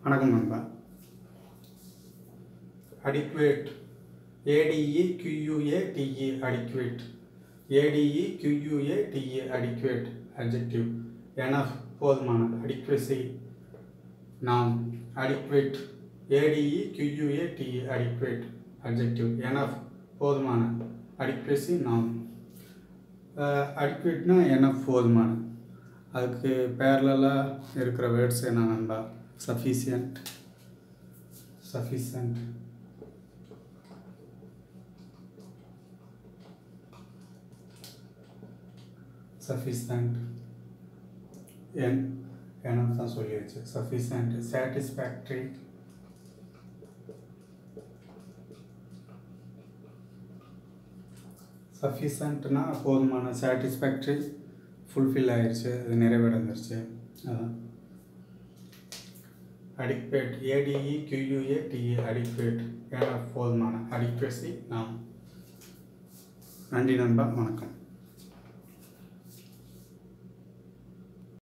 வணக்கம் நண்பா adequate ADE QA DE adequate ADE QA DE adequate adjective enough போதுமான adequacy நாம் adequate ADE QA DE adequate adjective enough போதுமான adequacy நாம் அடிக்குவேட்னா enough போதுமான அதுக்கு பேரலாக இருக்கிற வேர்ட்ஸ் என்ன நண்பா சஃபிஷியன்ட் சஃபிஷியன்ட் சஃபிஷியன்ட் என் எனஃப் தான் சொல்லியாச்சு சஃபிஷியன்ட் சாட்டிஸ்ஃபேக்ட்ரி சஃபிஷியன்ட்னா போதுமான சாட்டிஸ்ஃபேக்ட்ரி ஃபுல்ஃபில் ஆயிடுச்சு அது நிறைவடைஞ்சிருச்சு அதான் adequate A D E Q A T A adequate ஏன்னா போதுமான அடிக்வசி நாம் நன்றி நண்பா வணக்கம்